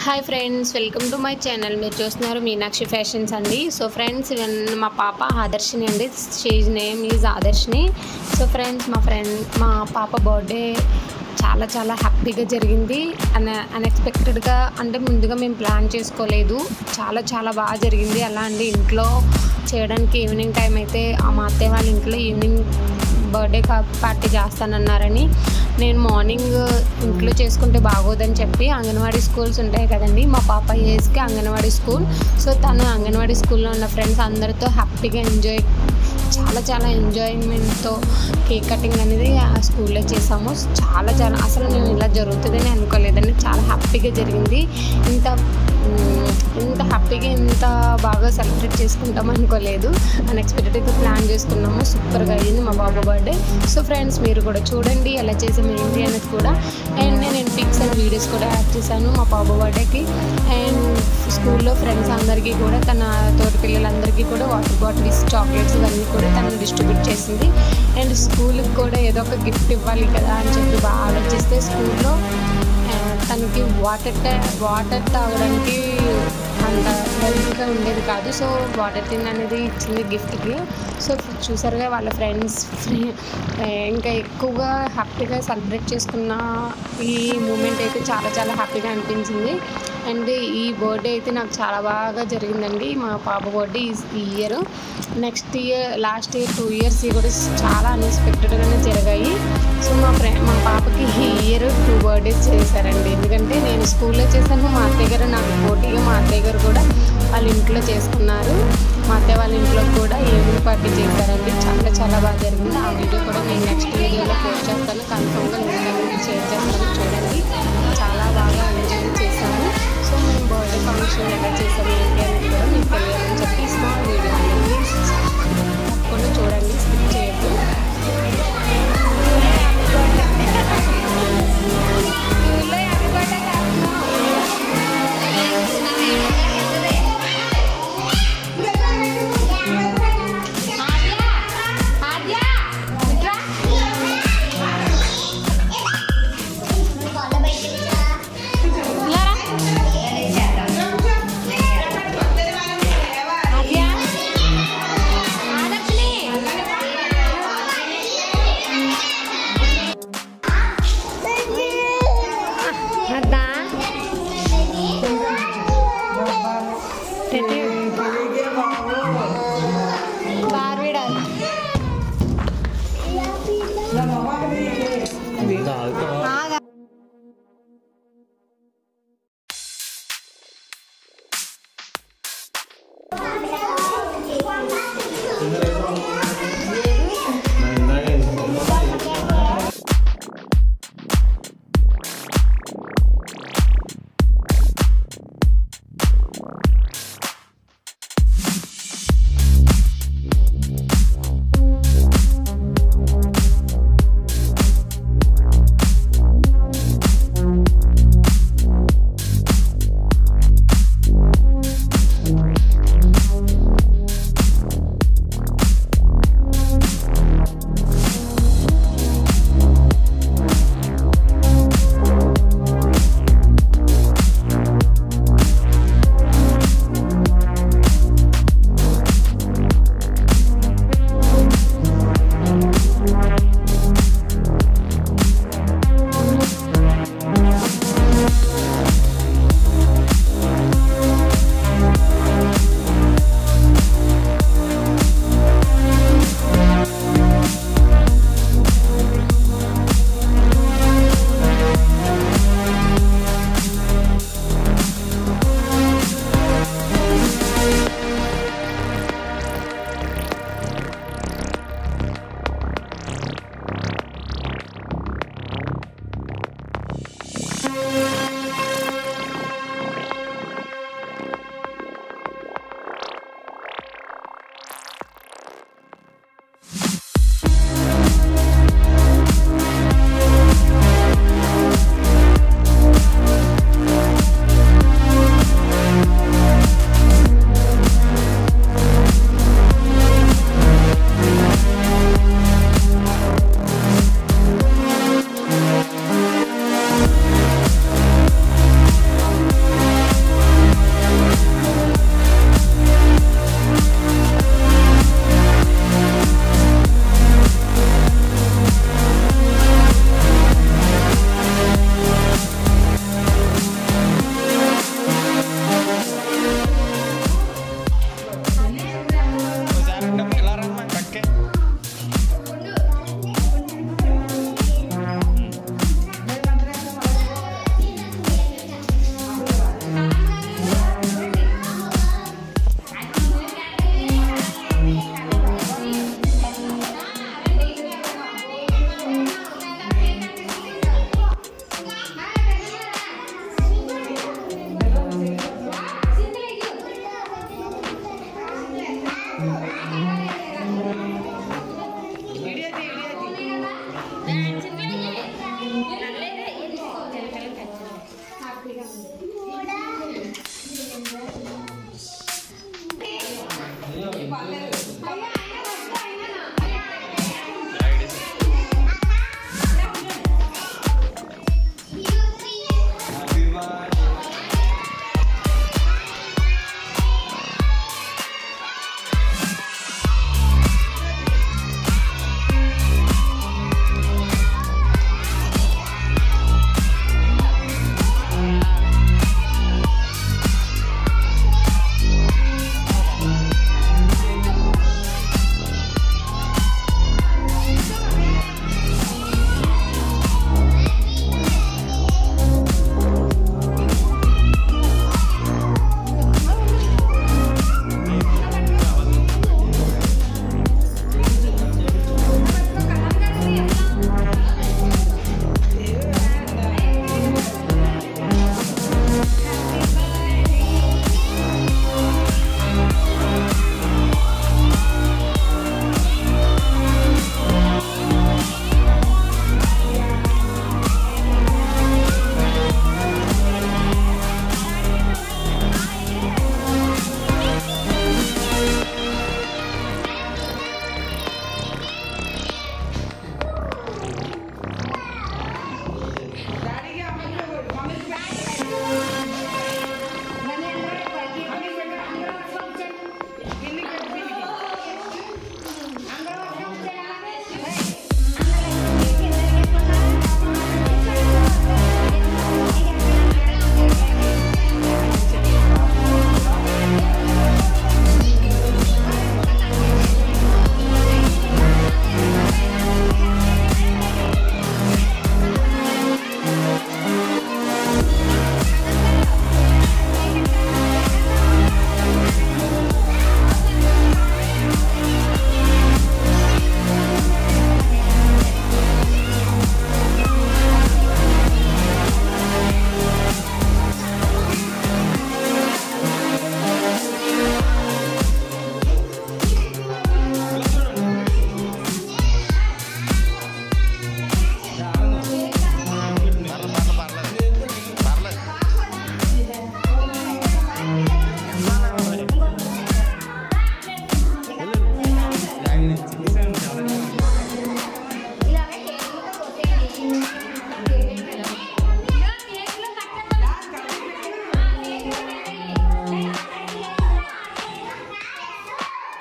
Hi friends welcome to my channel మీరు చూస్తున్నారు Meenakshi Fashions అండి సో ఫ్రెండ్స్ ఇవన్ మా పాప ఆదర్శిని అండి she's name is Adarshini so friends మా ఫ్రెండ్ మా పాప బర్త్డే చాలా చాలా హ్యాపీగా జరిగింది అన్ అన్ఎక్స్పెక్టెడ్గా అంటే ముందుగా మేము ప్లాన్ చేసుకోలేదు చాలా చాలా బాగా జరిగింది అలా అండి ఇంట్లో చేయడానికి ఈవినింగ్ టైం అయితే ఆ మా అత్తయ్య వాళ్ళ ఇంట్లో ఈవినింగ్ బర్త్డే పార్టీ చేస్తానన్నారని నేను మార్నింగ్ ఇంట్లో చేసుకుంటే బాగోదని చెప్పి అంగన్వాడీ స్కూల్స్ ఉంటాయి కదండి మా పాప ఏజ్కి అంగన్వాడీ స్కూల్ సో తను అంగన్వాడీ స్కూల్లో ఉన్న ఫ్రెండ్స్ అందరితో హ్యాపీగా ఎంజాయ్ చాలా చాలా ఎంజాయ్మెంట్తో కేక్ కటింగ్ అనేది ఆ స్కూల్లో చేసాము చాలా చాలా అసలు నేను ఇలా జరుగుతుందని అనుకోలేదండి చాలా హ్యాపీగా జరిగింది ఇంత మ్, ఇంత హ్యాపీగా ఇంత బాగా సెలబ్రేట్ చేసుకుంటాం అనుకోలేదు అన్ఎక్స్పెక్టెడ్గా ప్లాన్ చేసుకున్నాము సూపర్గా అయ్యింది మా బాబు బర్త్డే సో ఫ్రెండ్స్ మీరు కూడా చూడండి ఎలా చేసాము ఏంటి అనేది కూడా అండ్ నేను పిక్స్ అండ్ వీడియోస్ కూడా యాడ్ చేశాను మా బాబు బర్త్డేకి అండ్ స్కూల్లో ఫ్రెండ్స్ అందరికీ కూడా తన తోటి పిల్లలందరికీ కూడా వాటర్ బాటిల్స్ చాక్లెట్స్ ఇవన్నీ కూడా తను డిస్ట్రిబ్యూట్ చేసింది అండ్ స్కూల్కి కూడా ఏదో ఒక గిఫ్ట్ ఇవ్వాలి కదా అని చెప్పి బాగా ఆలోచిస్తే స్కూల్లో ఆ, తనకి వాటర్ వాటర్ తాగడానికి అంత హెల్త్గా ఉండేది కాదు సో వాటర్ టిన్ అనేది ఇచ్చింది గిఫ్ట్కి సో చూసారుగా వాళ్ళ ఫ్రెండ్స్ ఇంకా ఎక్కువగా హ్యాపీగా సెలబ్రేట్ చేసుకున్న ఈ మూమెంట్ అయితే చాలా చాలా హ్యాపీగా అనిపించింది అండ్ ఈ బర్త్డే అయితే నాకు చాలా బాగా జరిగిందండి మా పాప బర్త్డే ఈ year next year last year two years కూడా చాలా అన్ఎక్స్పెక్టెడ్గానే జరిగాయి సో మా ఫ్రెండ్ మా పాపకి ఈ ఇయర్ టూ బర్త్డేస్ చేశారండి ఎందుకంటే నేను స్కూల్లో చేశాను మా అత్తయ్య గారు నాకు పోటీగా మా అత్తయ్య గారు కూడా వాళ్ళ ఇంట్లో చేసుకున్నారు మా అత్తయ్య వాళ్ళ ఇంట్లో కూడా ఈవినింగ్ పార్టీ చేశారండి చాలా చాలా బాగా జరిగింది ఆ వీడియో కూడా నేను నెక్స్ట్ వీడియోలో పోస్ట్ చేస్తాను కన్ఫర్మ్గా లింక్ అనేది షేర్ చేస్తాను చూడండి చాలా బాగా ఎంజాయ్ చేశాము సో మేము బర్త్డే ఫంక్షన్ ఎలా చేసాము ఏంటి అనేది కూడా మీకు తెలియాలని చెప్పి స్మాల్ వీడియో అనేది తప్పకుండా చూడండి స్కిప్ చేయొద్దు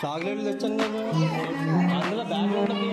చాక్లెట్లు తెచ్చాను కదా అందులో బ్యాగ్ ఉంటుంది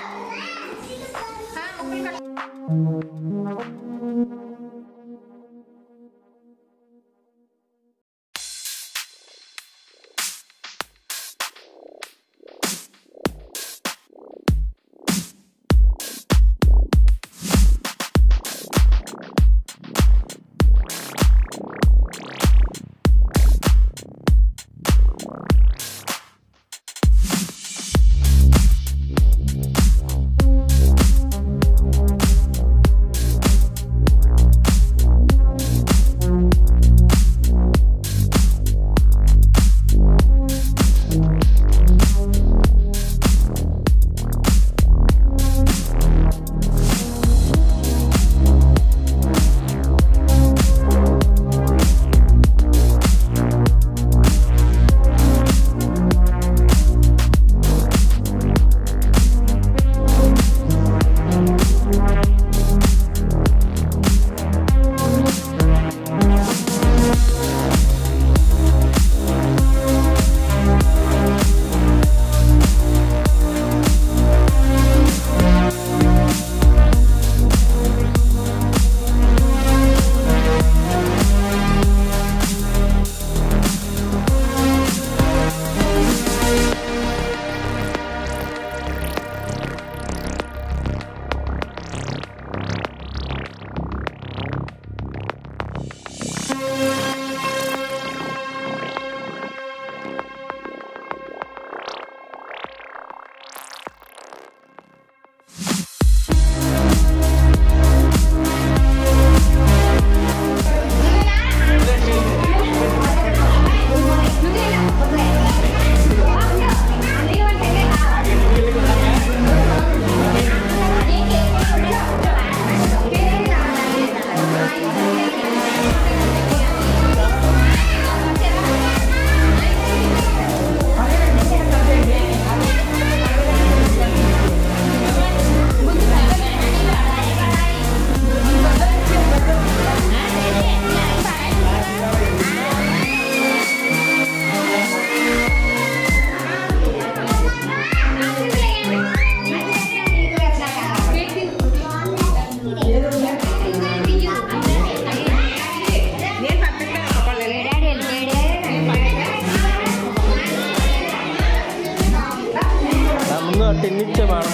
నా ముందు టెన్ ఇచ్చే మేడం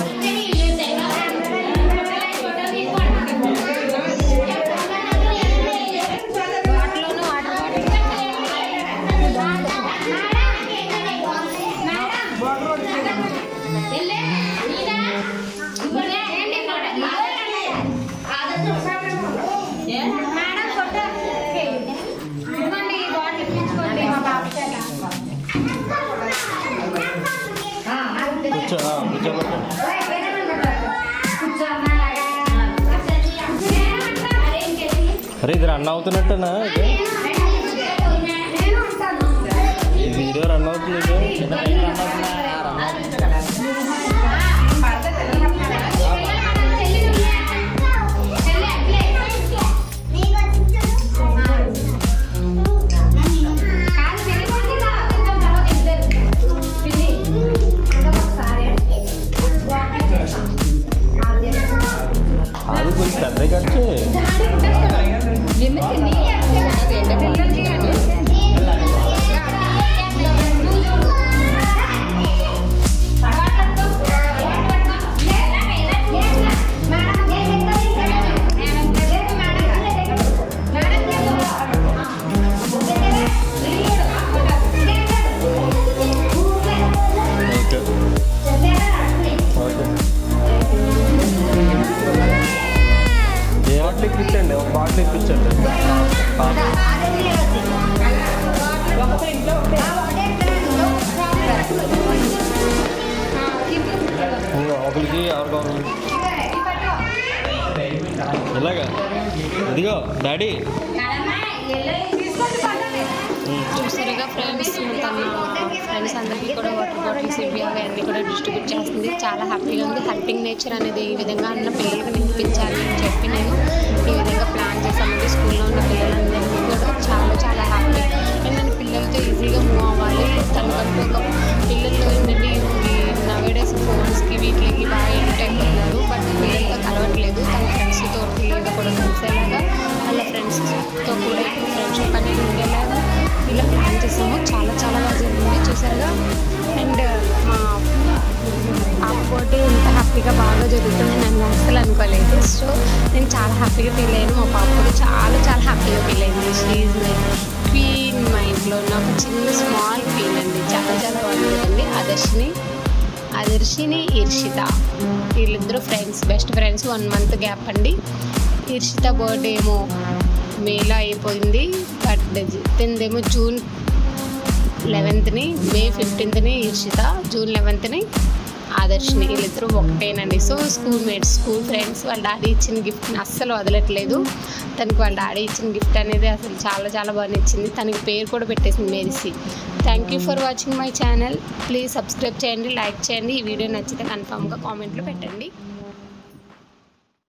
కూర్చో ఆ, కూర్చోబెట్టు అరే ఇది రన్ అవుతున్నట్టేనా ఇది? ఈ వీడియో రన్ అవుతుంది ఇది? అది కొంచెం పెద్ద ఖర్చు ఓకే ఓకే ఏ బాటిల్ ఎక్కించండి ఒక బాటిల్ ఎక్కించండి ఇంకో ఒకరికి ఎవరు కావాలి ఇలాగా ఇదిగో డాడీ చూసారుగా ఫ్రెండ్స్ తన ఫ్రెండ్స్ అందరికీ కూడా వాటర్ బాటిల్స్ ఇవి అవన్నీ కూడా డిస్ట్రిబ్యూట్ చేస్తుంది చాలా హ్యాపీగా ఉంది హెల్పింగ్ నేచర్ అనేది ఈ విధంగా అన్న పిల్లలకు నేర్పించాలి అని చెప్పి నేను ఈ విధంగా ప్లాన్ చేశానండి స్కూల్లో ఉన్న పిల్లలందరికీ కూడా చాలా చాలా హ్యాపీ అండ్ నేను పిల్లలతో ఈజీగా మూవ్ అవ్వాలి తనకంటూ ఒక పిల్లలు చేసాము చాలా చాలా బాగా జరిగింది చూసారుగా అండ్ మా పాప బర్త్డే ఇంత హ్యాపీగా బాగా జరుగుతుంది నేను అస్సలు అనుకోలేదు సో నేను చాలా హ్యాపీగా ఫీల్ అయ్యాను మా పాప కూడా చాలా చాలా హ్యాపీగా ఫీల్ అయింది షీఈ్ మై క్వీన్ మా ఇంట్లో ఉన్న ఒక చిన్న స్మాల్ క్వీన్ అండి చాలా చాలా బాగుంటుందండి ఆదర్శిని ఆదర్శిని ఈర్షిత వీళ్ళిద్దరూ friends best friends one month gap అండి ఈర్షిత బర్త్డే ఏమో మేలో అయిపోయింది బట్ తిందేమో జూన్ లెవెన్త్ని మే ఫిఫ్టీన్త్ని ఈర్షిత జూన్ లెవెన్త్ని ఆదర్శిని వీళ్ళిద్దరూ ఒకటేనండి so schoolmates school friends వాళ్ళ డాడీ ఇచ్చిన గిఫ్ట్ని అస్సలు వదలట్లేదు తనకి వాళ్ళ డాడీ ఇచ్చిన గిఫ్ట్ అనేది అసలు చాలా చాలా బాగా నచ్చింది తనకి పేరు కూడా పెట్టేసింది మేరిసి thank you for watching my channel please subscribe చేయండి లైక్ చేయండి ఈ వీడియో నచ్చితే కన్ఫామ్గా కామెంట్లో పెట్టండి